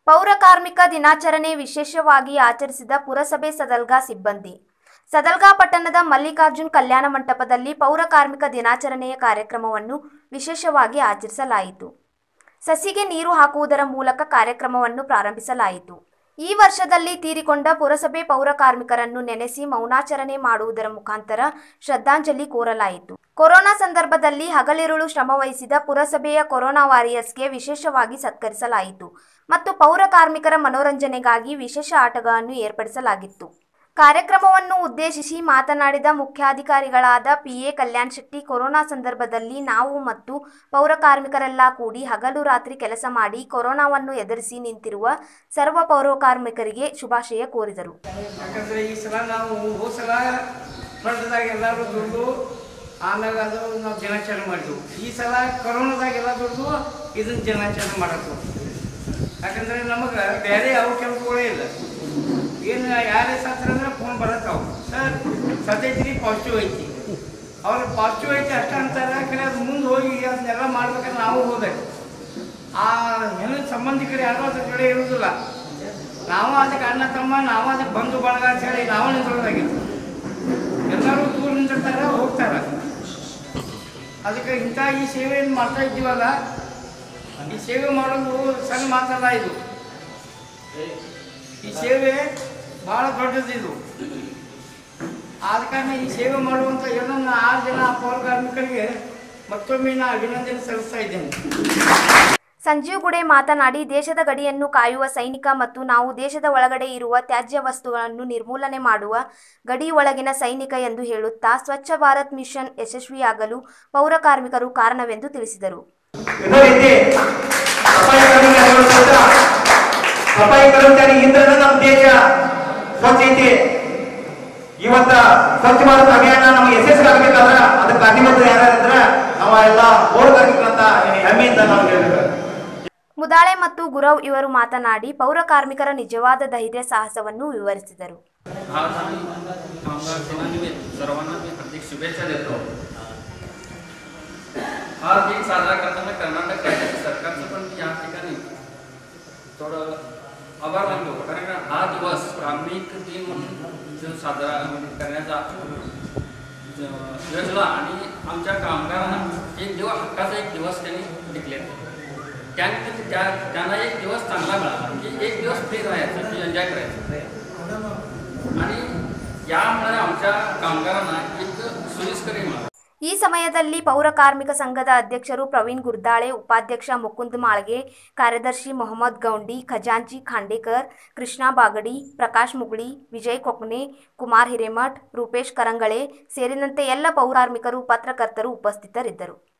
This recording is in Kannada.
ಪೌರ ಕಾರ್ಮಿಕ ದಿನಾಚರಣೆ ವಿಶೇಷವಾಗಿ ಆಚರಿಸಿದ ಪುರಸಭೆ ಸದಲ್ಗಾ ಸಿಬ್ಬಂದಿ ಸದಲ್ಗಾ ಪಟ್ಟಣದ ಮಲ್ಲಿಕಾರ್ಜುನ್ ಕಲ್ಯಾಣ ಮಂಟಪದಲ್ಲಿ ಪೌರ ಕಾರ್ಮಿಕ ದಿನಾಚರಣೆಯ ಕಾರ್ಯಕ್ರಮವನ್ನು ವಿಶೇಷವಾಗಿ ಆಚರಿಸಲಾಯಿತು ಸಸಿಗೆ ನೀರು ಹಾಕುವುದರ ಮೂಲಕ ಕಾರ್ಯಕ್ರಮವನ್ನು ಪ್ರಾರಂಭಿಸಲಾಯಿತು ಈ ವರ್ಷದಲ್ಲಿ ತೀರಿಕೊಂಡ ಪುರಸಭೆ ಪೌರ ಕಾರ್ಮಿಕರನ್ನು ನೆನೆಸಿ ಮೌನಾಚರಣೆ ಮಾಡುವುದರ ಮುಖಾಂತರ ಶ್ರದ್ಧಾಂಜಲಿ ಕೋರಲಾಯಿತು ಕೊರೋನಾ ಸಂದರ್ಭದಲ್ಲಿ ಹಗಲಿರುಳು ಶ್ರಮವಹಿಸಿದ ಪುರಸಭೆಯ ಕೊರೋನಾ ವಾರಿಯರ್ಸ್ಗೆ ವಿಶೇಷವಾಗಿ ಸತ್ಕರಿಸಲಾಯಿತು ಮತ್ತು ಪೌರ ಕಾರ್ಮಿಕರ ಮನೋರಂಜನೆಗಾಗಿ ವಿಶೇಷ ಆಟಗಳನ್ನು ಏರ್ಪಡಿಸಲಾಗಿತ್ತು ಕಾರ್ಯಕ್ರಮವನ್ನು ಉದ್ದೇಶಿಸಿ ಮಾತನಾಡಿದ ಮುಖ್ಯಾಧಿಕಾರಿಗಳಾದ P A Kalyan Shetty corona ಸಂದರ್ಭದಲ್ಲಿ ನಾವು ಮತ್ತು ಪೌರ ಕಾರ್ಮಿಕರೆಲ್ಲ ಕೂಡಿ ಹಗಲು ರಾತ್ರಿ ಕೆಲಸ ಮಾಡಿ ಕೊರೋನಾವನ್ನು ಎದುರಿಸಿ ನಿಂತಿರುವ ಸರ್ವ ಪೌರ ಕಾರ್ಮಿಕರಿಗೆ ಶುಭಾಶಯ ಕೋರಿದರು ಯಾಕಂದ್ರೆ ಈ ಸಲ ನಾವು ಹೋದ ಸಲ ಫ್ರಂಟ್ದಾಗ ಎಲ್ಲರೂ ದುಡ್ದು ಆಮ್ಯಾಗ ಅದು ನಾವು ದಿನಾಚರಣೆ ಮಾಡಿದ್ವು ಈ ಸಲ ಕೊರೋನಾದಾಗ ಎಲ್ಲ ದುಡ್ದು ಇದನ್ನ ದಿನಾಚರಣೆ ಮಾಡತ್ತು ಯಾಕಂದ್ರೆ ನಮಗೆ ಬೇರೆ ಯಾವ ಕೆಲಸಗಳೇ ಇಲ್ಲ ಏನು ಯಾರೇ ಸತ್ರ ಅಂದ್ರೆ ಫೋನ್ ಬರತ್ತಾವ ಸರ್ ಸತೈತ್ರಿ ಪಾಸಿಟಿವ್ ಐತಿ ಅವ್ರು ಪಾಸಿಟಿವ್ ಐತಿ ಅಷ್ಟ ಅಂತಾರೆ ಯಾಕಂದ್ರೆ ಅದು ಮುಂದೆ ಹೋಗಿ ಅದನ್ನೆಲ್ಲ ಮಾಡ್ಬೇಕಂದ್ರೆ ನಾವು ಹೋಗ್ಬೇಕು ಆ ಹೆಣ್ಣು ಸಂಬಂಧಿಕರು ಯಾರು ಅದ್ರ ಕಡೆ ಇರುವುದಿಲ್ಲ ನಾವು ಅದಕ್ಕೆ ಅಣ್ಣ ತಮ್ಮ ನಾವು ಅದಕ್ಕೆ ಬಂಧು ಬಳಗ ಅಂತ ಹೇಳಿ ನಾವು ನಿಂತ್ಕೊಳ್ಳೋದಾಗಿತ್ತು ಎಲ್ಲರೂ ದೂರ ನಿಂತಿರ್ತಾರೆ ಹೋಗ್ತಾರೆ ಅದಕ್ಕೆ ಇಂಥ ಈ ಸೇವೆಯನ್ನು ಮಾಡ್ತಾ ಇದ್ದೀವಲ್ಲ ಈ ಸೇವೆ ಮಾಡೋದು ಸಣ್ಣ ಮಾತಲ್ಲ ಇದು ಈ ಸೇವೆ ಭಾಳ ದೊಡ್ಡದು ಇದು ಆದ ಕಾರಣ ಈ ಸೇವೆ ಮಾಡುವಂಥ ಎಲ್ಲ ಆರು ಜನ ಪೌರ ಕಾರ್ಮಿಕರಿಗೆ ಮತ್ತೊಮ್ಮೆ ನಾ ಅಭಿನಂದನೆ ಸಲ್ಲಿಸ್ತಾ ಇದ್ದೇನೆ ಸಂಜೀವ್ ಗುಡೆ ಮಾತನಾಡಿ ದೇಶದ ಗಡಿಯನ್ನು ಕಾಯುವ ಸೈನಿಕ ಮತ್ತು ನಾವು ದೇಶದ ಒಳಗಡೆ ಇರುವ ತ್ಯಾಜ್ಯ ವಸ್ತುಗಳನ್ನು ನಿರ್ಮೂಲನೆ ಮಾಡುವ ಗಡಿ ಒಳಗಿನ ಸೈನಿಕ ಎಂದು ಹೇಳುತ್ತಾ ಸ್ವಚ್ಛ ಭಾರತ್ ಮಿಷನ್ ಯಶಸ್ವಿಯಾಗಲು ಪೌರ ಕಾರ್ಮಿಕರು ಕಾರಣವೆಂದು ತಿಳಿಸಿದರು ಇದೇ ರೀತಿ ಸಫಾಯಿ ಕರ್ಮಚಾರಿಗಳು ಸಹಿತ ಸಫಾಯಿ ಕರ್ಮಚಾರಿ ಇಂದ್ರನ ನಮ್ಮ ದೇಶ ಸ್ವಚ್ಛ ಐತಿ ಇವತ್ತ ಸ್ವಚ್ಛ ಭಾರತ ಅಭಿಯಾನ ನಮಗೆ ಯಶಸ್ವಿ ಆಗ್ಬೇಕಾದ್ರೆ ಅದಕ್ಕೆ ಅಧಿಮತ ಯಾರಂದ್ರೆ ನಾವು ಎಲ್ಲ ಪೌರ ಕಾರ್ಮಿಕರಂತ ಹೆಮ್ಮೆಯಿಂದ ನಾವು ಹೇಳ್ಬೇಕು ಮುದಾಳೆ ಮತ್ತು ಗುರವ್ ಇವರು ಮಾತನಾಡಿ ಪೌರ ಕಾರ್ಮಿಕರ ನಿಜವಾದ ಧೈರ್ಯ ಸಾಹಸವನ್ನು विवरिಸಿದರು आज आम्ही कामगार दिनानिमित्त सर्वांना मी हार्दिक शुभेच्छा देतो हा दिन साजरा करताना कर्नाटक राज्याच्या सरकारचं पण मी या ठिकाणी थोडं आभार मानतो कारण हा दिवस श्रामिक दिन म्हणून जो साजरा करण्याचा ज- योजला आणि आमच्या कामगारांना एक दिवस हक्काचा एक दिवस त्यांनी डिक्लेअर केला त्यानंतर त्या त्यांना एक दिवस चांगला मिळाला की एक दिवस फ्री राहायचं की एन्जॉय करायचं आणि यामुळे आमच्या कामगारांना एक सोयीस्कर मिळालं ಈ ಸಮಯದಲ್ಲಿ ಪೌರ ಕಾರ್ಮಿಕ ಸಂಘದ ಅಧ್ಯಕ್ಷರು ಪ್ರವೀಣ್ ಗುರ್ದಾಳೆ ಉಪಾಧ್ಯಕ್ಷ ಮುಕುಂದ್ ಮಾಳ್ಗೆ ಕಾರ್ಯದರ್ಶಿ ಮೊಹಮ್ಮದ್ ಗೌಂಡಿ ಖಜಾಂಚಿ ಖಾಂಡೇಕರ್ ಕೃಷ್ಣ ಬಾಗಡಿ ಪ್ರಕಾಶ್ ಮುಗುಳಿ ವಿಜಯ್ ಕೊಕ್ನೆ ಕುಮಾರ್ ಹಿರೇಮಠ್ ರೂಪೇಶ್ ಕರಂಗಳೆ ಸೇರಿದಂತೆ ಎಲ್ಲ ಪೌರ ಕಾರ್ಮಿಕರು ಪತ್ರಕರ್ತರು ಉಪಸ್ಥಿತರಿದ್ದರು